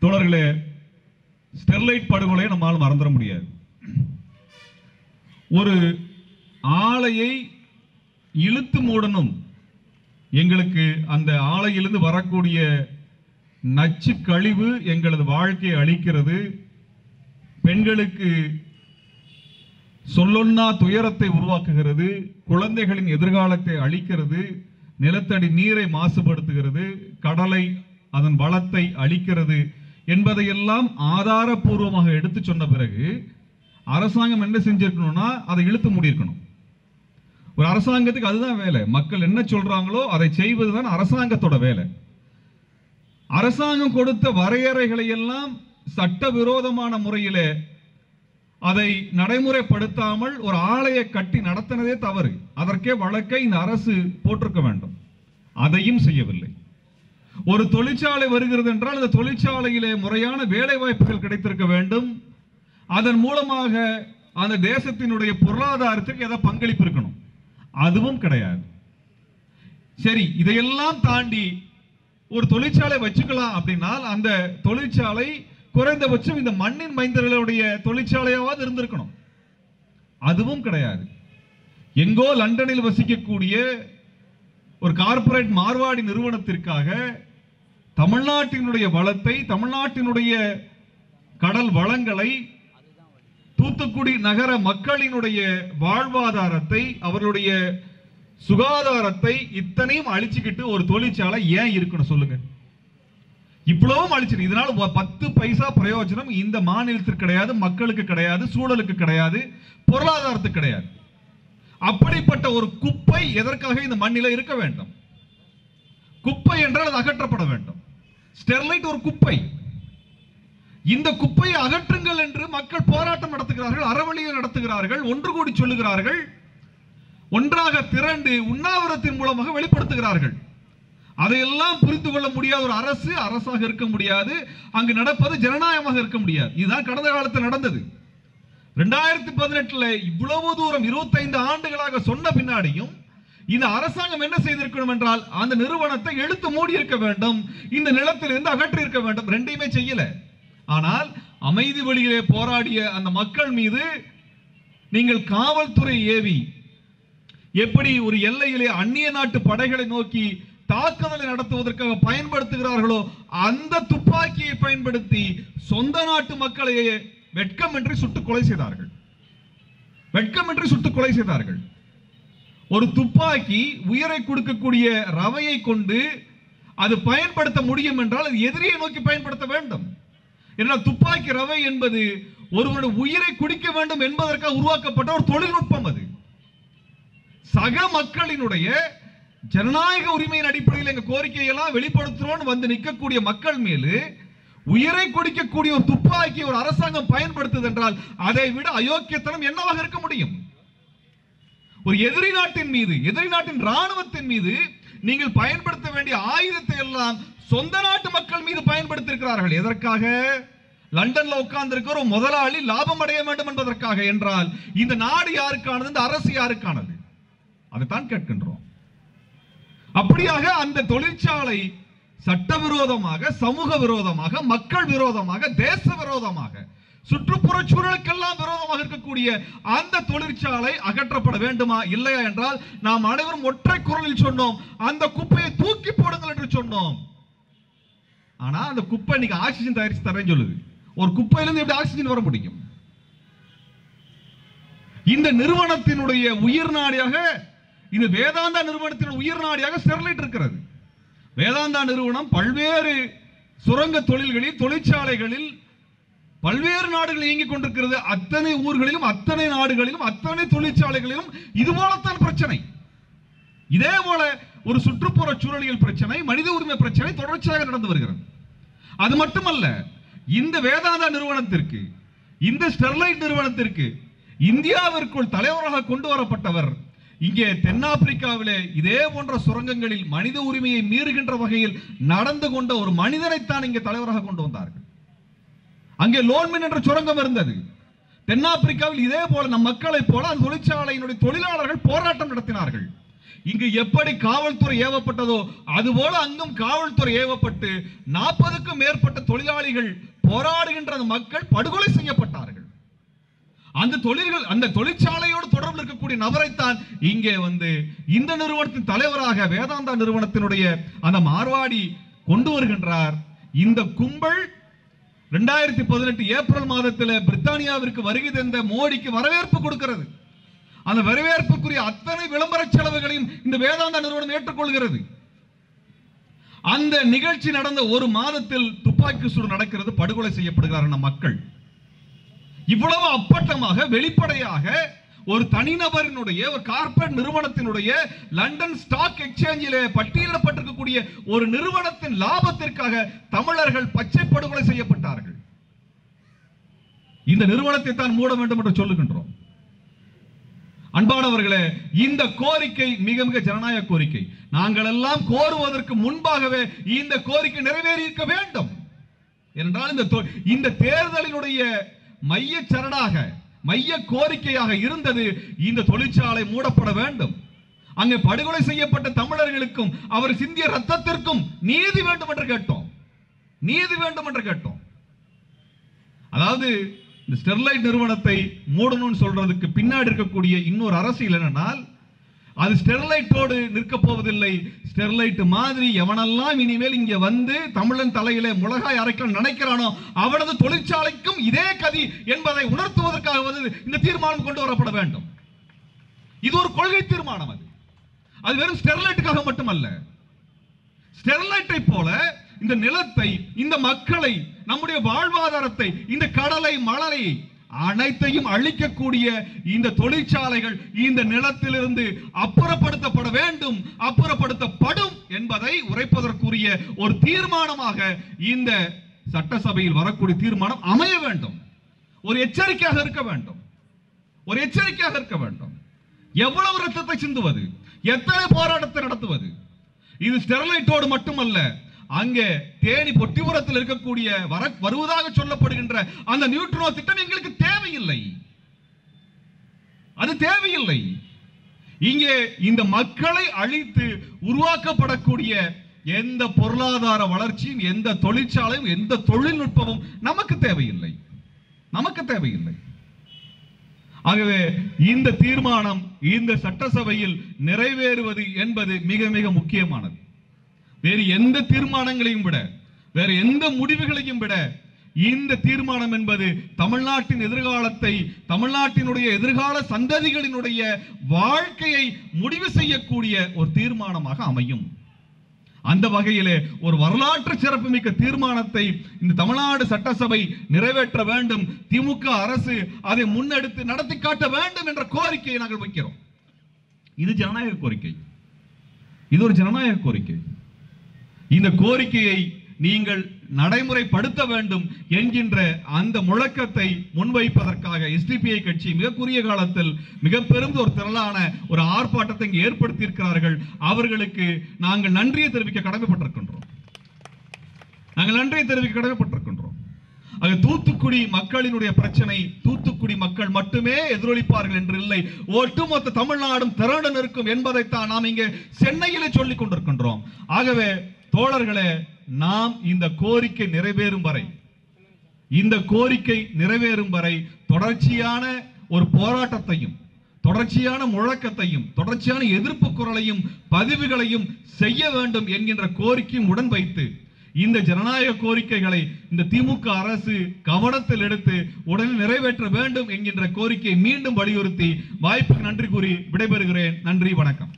தோழர்களே ஸ்டெர்லைட் படுகொலையை நம்மால் மறந்துட முடியாது ஒரு ஆலையை இழுத்து மூடணும் எங்களுக்கு அந்த ஆலையிலிருந்து வரக்கூடிய நச்சு கழிவு எங்களது வாழ்க்கையை அளிக்கிறது பெண்களுக்கு சொல்லொன்னா துயரத்தை உருவாக்குகிறது குழந்தைகளின் எதிர்காலத்தை அழிக்கிறது நிலத்தடி நீரை மாசுபடுத்துகிறது கடலை அதன் வளத்தை அழிக்கிறது என்பதையெல்லாம் ஆதாரபூர்வமாக எடுத்து சொன்ன பிறகு அரசாங்கம் என்ன செஞ்சிருக்கணும்னா அதை இழுத்து மூடியிருக்கணும் ஒரு அரசாங்கத்துக்கு அதுதான் வேலை மக்கள் என்ன சொல்றாங்களோ அதை செய்வதுதான் அரசாங்கத்தோட வேலை அரசாங்கம் கொடுத்த வரையறைகளை எல்லாம் சட்டவிரோதமான முறையிலே அதை நடைமுறைப்படுத்தாமல் ஒரு ஆலையை கட்டி நடத்தினதே தவறு அதற்கே வழக்கை இந்த அரசு போட்டிருக்க வேண்டும் அதையும் செய்யவில்லை ஒரு தொழிற்சாலை வருகிறது என்றால் அந்த தொழிற்சாலையிலே முறையான வேலை வாய்ப்புகள் கிடைத்திருக்க வேண்டும் அதன் மூலமாக அந்த தேசத்தினுடைய பொருளாதாரத்துக்கு ஏதாவது பங்களிப்பு இருக்கணும் அதுவும் கிடையாது சரி இதையெல்லாம் தாண்டி ஒரு தொழிற்சாலை வச்சுக்கலாம் அப்படின்னால் அந்த தொழிற்சாலை குறைந்தபட்சம் இந்த மண்ணின் மைந்தர்களுடைய தொழிற்சாலையாவது இருந்திருக்கணும் அதுவும் கிடையாது எங்கோ லண்டனில் வசிக்கக்கூடிய ஒரு கார்ப்பரேட் மார்வாடி நிறுவனத்திற்காக தமிழ்நாட்டினுடைய வளத்தை தமிழ்நாட்டினுடைய கடல் வளங்களை தூத்துக்குடி நகர மக்களினுடைய வாழ்வாதாரத்தை அவர்களுடைய சுகாதாரத்தை இத்தனையும் அழிச்சுக்கிட்டு ஒரு தொழிற்சாலை ஏன் இருக்கணும் சொல்லுங்க இவ்வளவும் அழிச்சிருக்கு இதனால ஒ- பத்து பைசா பிரயோஜனம் இந்த மாநிலத்திற்கு கிடையாது மக்களுக்கு கிடையாது சூழலுக்கு கிடையாது பொருளாதாரத்துக்கு கிடையாது அப்படிப்பட்ட ஒரு குப்பை எதற்காக இந்த மண்ணில இருக்க வேண்டும் குப்பை என்றால் அது அகற்றப்பட வேண்டும் ஸ்டெர்லைட் ஒரு குப்பை இந்த குப்பையை அகற்றுங்கள் என்று மக்கள் போராட்டம் நடத்துகிறார்கள் அறவழியை நடத்துகிறார்கள் ஒன்று கூடி சொல்லுகிறார்கள் ஒன்றாக திரண்டு உண்ணாவிரத்தின் மூலமாக வெளிப்படுத்துகிறார்கள் அதையெல்லாம் புரிந்து கொள்ள முடியாத ஒரு அரசு அரசாக இருக்க முடியாது அங்கு நடப்பது ஜனநாயகமாக இருக்க முடியாது இதுதான் கடந்த காலத்தில் நடந்தது ரெண்டாயிரத்தி பதினெட்டுல இவ்வளவு தூரம் 25 ஆண்டுகளாக சொன்ன பின்னாடியும் இந்த அரசாங்கம் என்ன செய்திருக்கணும் என்றால் அந்த நிறுவனத்தை இழுத்து மூடி இருக்க வேண்டும் இந்த நிலத்திலிருந்து அகற்றி இருக்க வேண்டும் ரெண்டையுமே செய்யல ஆனால் அமைதி வழியிலே போராடிய அந்த மக்கள் மீது நீங்கள் காவல்துறை ஏவி எப்படி ஒரு எல்லையிலே அந்நிய நாட்டு படைகளை நோக்கி தாக்குதலை நடத்துவதற்காக பயன்படுத்துகிறார்களோ அந்த துப்பாக்கியை பயன்படுத்தி சொந்த நாட்டு மக்களையே வெட்கமின்றி சுட்டுக் கொலை செய்தார்கள் வெட்கமின்றி சுட்டுக் கொலை செய்தார்கள் ஒரு துப்பாக்கி உயிரை கொடுக்கக்கூடிய ரவையை கொண்டு அது பயன்படுத்த முடியும் என்றால் அது எதிரியை நோக்கி பயன்படுத்த வேண்டும் என்றால் துப்பாக்கி ரவை என்பது ஒருவருடைய உயிரை குடிக்க வேண்டும் என்பதற்காக உருவாக்கப்பட்ட ஒரு தொழில்நுட்பம் அது சக மக்களினுடைய ஜனநாயக உரிமையின் அடிப்படையில் எங்க கோரிக்கையெல்லாம் வெளிப்படுத்துறோம்னு வந்து நிற்கக்கூடிய மக்கள் மீது உயிரை கொடுக்கக்கூடிய ஒரு துப்பாக்கி ஒரு அரசாங்கம் பயன்படுத்துது என்றால் அதை விட அயோக்கியத்தனம் என்னவாக இருக்க முடியும் ஒரு எதிரி நாட்டின் மீது எதிரி நாட்டின் ராணுவத்தின் மீது நீங்கள் பயன்படுத்த வேண்டிய ஆயுதத்தை எல்லாம் சொந்த நாட்டு மக்கள் மீது பயன்படுத்தியிருக்கிறார்கள் எதற்காக லண்டன்ல உட்கார்ந்து இருக்கிற ஒரு முதலாளி லாபம் அடைய வேண்டும் என்பதற்காக என்றால் இந்த நாடு யாருக்கானது இந்த அரசு யாருக்கானது அதைத்தான் கேட்கின்றோம் அப்படியாக அந்த தொழிற்சாலை சட்டவிரோதமாக சமூக விரோதமாக மக்கள் விரோதமாக தேச விரோதமாக சுற்றுப்புற சூழலுக்கெல்லாம் விரோதமாக இருக்கக்கூடிய அந்த தொழிற்சாலை அகற்றப்பட வேண்டுமா இல்லையா என்றால் நாம் அனைவரும் ஒற்றை குரலில் சொன்னோம் அந்த குப்பையை தூக்கி போடுங்கள் என்று சொன்னோம் ஆனா அந்த குப்பை இன்னைக்கு ஆக்சிஜன் தயாரிச்சு தரேன்னு சொல்லுது ஒரு குப்பையிலிருந்து எப்படி ஆக்சிஜன் வர முடியும் இந்த நிறுவனத்தினுடைய உயிர் நாடியாக இந்த வேதாந்தா நிறுவனத்தின் உயிர் நாடியாக ஸ்டெர்லைட் இருக்கிறது வேதாந்தா நிறுவனம் பல்வேறு சுரங்க தொழில்களில் தொழிற்சாலைகளில் பல்வேறு நாடுகள் இயங்கிக் கொண்டிருக்கிறது அத்தனை ஊர்களிலும் அத்தனை நாடுகளிலும் அத்தனை தொழிற்சாலைகளிலும் இது போலத்தான் பிரச்சனை இதே போல ஒரு சுற்றுப்புற சூழலியல் பிரச்சனை மனித உரிமை பிரச்சனை தொடர்ச்சியாக நடந்து வருகிறது அது மட்டுமல்ல இந்த வேதாந்தா நிறுவனத்திற்கு இந்த ஸ்டெர்லைட் நிறுவனத்திற்கு இந்தியாவிற்குள் தலைவராக கொண்டு வரப்பட்டவர் இங்கே தென்னாப்பிரிக்காவிலே இதே போன்ற சுரங்கங்களில் மனித உரிமையை மீறுகின்ற வகையில் நடந்து கொண்ட ஒரு மனிதனைத்தான் இங்கே தலைவராக கொண்டு வந்தார்கள் அங்கே லோன்மின் என்ற சுரங்கம் இருந்தது தென்னாப்பிரிக்காவில் இதே போல நம் மக்களைப் போல அந்த தொழிற்சாலையினுடைய தொழிலாளர்கள் போராட்டம் நடத்தினார்கள் இங்கு எப்படி காவல்துறை ஏவப்பட்டதோ அதுபோல அங்கும் காவல்துறை ஏவப்பட்டு நாற்பதுக்கும் மேற்பட்ட தொழிலாளிகள் போராடுகின்ற அந்த மக்கள் படுகொலை செய்யப்பட்டார்கள் அந்த தொழில்கள் அந்த தொழிற்சாலையோடு தொடர்பு இருக்கக்கூடிய நபரைத்தான் இங்கே வந்து இந்த நிறுவனத்தின் தலைவராக வேதாந்தா நிறுவனத்தினுடைய அந்த மார்வாடி கொண்டு வருகின்றார் இந்த கும்பல் ரெண்டாயிரத்தி பதினெட்டு ஏப்ரல் மாதத்தில் பிரித்தானியாவிற்கு வருகை தந்த மோடிக்கு வரவேற்பு கொடுக்கிறது அந்த வரவேற்புக்குரிய அத்தனை விளம்பர செலவுகளையும் இந்த வேதாந்தா நிறுவனம் ஏற்றுக்கொள்கிறது அந்த நிகழ்ச்சி நடந்த ஒரு மாதத்தில் துப்பாக்கி சூடு நடக்கிறது படுகொலை செய்யப்படுகிறார்கள் நம் மக்கள் இவ்வளவு அப்பட்டமாக வெளிப்படையாக ஒரு தனிநபரினுடைய ஒரு கார்ப்பரேட் நிறுவனத்தினுடைய லண்டன் ஸ்டாக் எக்ஸ்சேஞ்சிலே பட்டியலிடப்பட்டிருக்கக்கூடிய ஒரு நிறுவனத்தின் லாபத்திற்காக தமிழர்கள் பச்சை படுகொலை செய்யப்பட்டார்கள் இந்த நிறுவனத்தை தான் மூட வேண்டும் என்று சொல்லுகின்றோம் அன்பானவர்களே இந்த கோரிக்கை மிக மிக ஜனநாயக கோரிக்கை நாங்கள் எல்லாம் கோருவதற்கு முன்பாகவே இந்த கோரிக்கை நிறைவேறி இருக்க வேண்டும் என்றால் இந்த தொ- இந்த தேர்தலினுடைய மைய சரடாக மைய கோரிக்கையாக இருந்தது இந்த தொழிற்சாலை மூடப்பட வேண்டும் அங்கே படுகொலை செய்யப்பட்ட தமிழர்களுக்கும் அவர் சிந்திய ரத்தத்திற்கும் நீதி வேண்டும் என்று கேட்டோம் நீதி வேண்டும் என்று கேட்டோம் அதாவது இந்த ஸ்டெர்லைட் நிறுவனத்தை மூடணும்னு சொல்றதுக்கு பின்னாடி இருக்கக்கூடிய இன்னொரு அரசியல் என்னன்னால் அது ஸ்டெர்லைட்டோடு நிற்க போவதில்லை ஸ்டெர்லைட் மாதிரி எவனெல்லாம் இனிமேல் இங்க வந்து தமிழன் தலையிலே முளகாய் அரைக்கணும் நினைக்கிறானோ அவனது தொழிற்சாலைக்கும் இதே கதி என்பதை உணர்த்துவதற்காக வந்து இந்த தீர்மானம் கொண்டு வரப்பட வேண்டும் இது ஒரு கொள்கை தீர்மானம் அது அது வெறும் ஸ்டெர்லைட்டுக்காக மட்டுமல்ல ஸ்டெர்லைட்டை போல இந்த நிலத்தை இந்த மக்களை நம்முடைய வாழ்வாதாரத்தை இந்த கடலை மணலை அனைத்தையும் அழிக்கக்கூடிய இந்த தொழிற்சாலைகள் இந்த நிலத்திலிருந்து அப்புறப்படுத்தப்பட வேண்டும் அப்புறப்படுத்தப்படும் என்பதை உரைப்பதற்குரிய ஒரு தீர்மானமாக இந்த சட்டசபையில் வரக்கூடிய தீர்மானம் அமைய வேண்டும் ஒரு எச்சரிக்கையாக இருக்க வேண்டும் ஒரு எச்சரிக்கையாக இருக்க வேண்டும் எவ்வளவு ரத்தத்தை சிந்துவது எத்தனை போராட்டத்தை நடத்துவது இது ஸ்டெர்லைட்டோடு மட்டுமல்ல அங்கே தேனி பொட்டிபுரத்தில் இருக்கக்கூடிய வர வருவதாக சொல்லப்படுகின்ற அந்த நியூட்ரோ திட்டம் எங்களுக்கு தேவையில்லை அது தேவையில்லை இங்கே இந்த மக்களை அழித்து உருவாக்கப்படக்கூடிய எந்த பொருளாதார வளர்ச்சியும் எந்த தொழிற்சாலையும் எந்த தொழில்நுட்பமும் நமக்கு தேவையில்லை நமக்கு தேவையில்லை ஆகவே இந்த தீர்மானம் இந்த சட்டசபையில் நிறைவேறுவது என்பது மிக மிக முக்கியமானது வேறு எந்த தீர்மானங்களையும் விட வேறு எந்த முடிவுகளையும் விட இந்த தீர்மானம் என்பது தமிழ்நாட்டின் எதிர்காலத்தை தமிழ்நாட்டினுடைய எதிர்கால சந்ததிகளினுடைய வாழ்க்கையை முடிவு செய்யக்கூடிய ஒரு தீர்மானமாக அமையும் அந்த வகையிலே ஒரு வரலாற்று சிறப்புமிக்க தீர்மானத்தை இந்த தமிழ்நாடு சட்டசபை நிறைவேற்ற வேண்டும் திமுக அரசு அதை முன்னெடுத்து நடத்தி காட்ட வேண்டும் என்ற கோரிக்கையை நாங்கள் வைக்கிறோம் இது ஜனநாயக கோரிக்கை இது ஒரு ஜனநாயக கோரிக்கை இந்த கோரிக்கையை நீங்கள் நடைமுறைப்படுத்த வேண்டும் என்கின்ற அந்த முழக்கத்தை முன்வைப்பதற்காக எஸ்டிபிஐ கட்சி மிக குறுகிய காலத்தில் மிக பெரும் ஒரு திரளான ஒரு ஆர்ப்பாட்டத்தை இங்கு ஏற்படுத்தி இருக்கிறார்கள் அவர்களுக்கு நாங்கள் நன்றியை தெரிவிக்க கடமைப்பட்டிருக்கின்றோம் நாங்கள் நன்றியை தெரிவிக்க கடமைப்பட்டிருக்கின்றோம் ஆக தூத்துக்குடி மக்களினுடைய பிரச்சனை தூத்துக்குடி மக்கள் மட்டுமே எதிரொலிப்பார்கள் என்று இல்லை ஒட்டுமொத்த தமிழ்நாடும் திரண்டு நிற்கும் என்பதைத்தான் நாம் இங்கே சென்னையிலே சொல்லிக் கொண்டிருக்கின்றோம் ஆகவே தோழர்களே நாம் இந்த கோரிக்கை நிறைவேறும் வரை இந்த கோரிக்கை நிறைவேறும் வரை தொடர்ச்சியான ஒரு போராட்டத்தையும் தொடர்ச்சியான முழக்கத்தையும் தொடர்ச்சியான எதிர்ப்பு குரலையும் பதிவுகளையும் செய்ய வேண்டும் என்கின்ற கோரிக்கையும் உடன் வைத்து இந்த ஜனநாயக கோரிக்கைகளை இந்த திமுக அரசு கவனத்தில் எடுத்து உடனே நிறைவேற்ற வேண்டும் என்கின்ற கோரிக்கையை மீண்டும் வலியுறுத்தி வாய்ப்புக்கு நன்றி கூறி விடைபெறுகிறேன் நன்றி வணக்கம்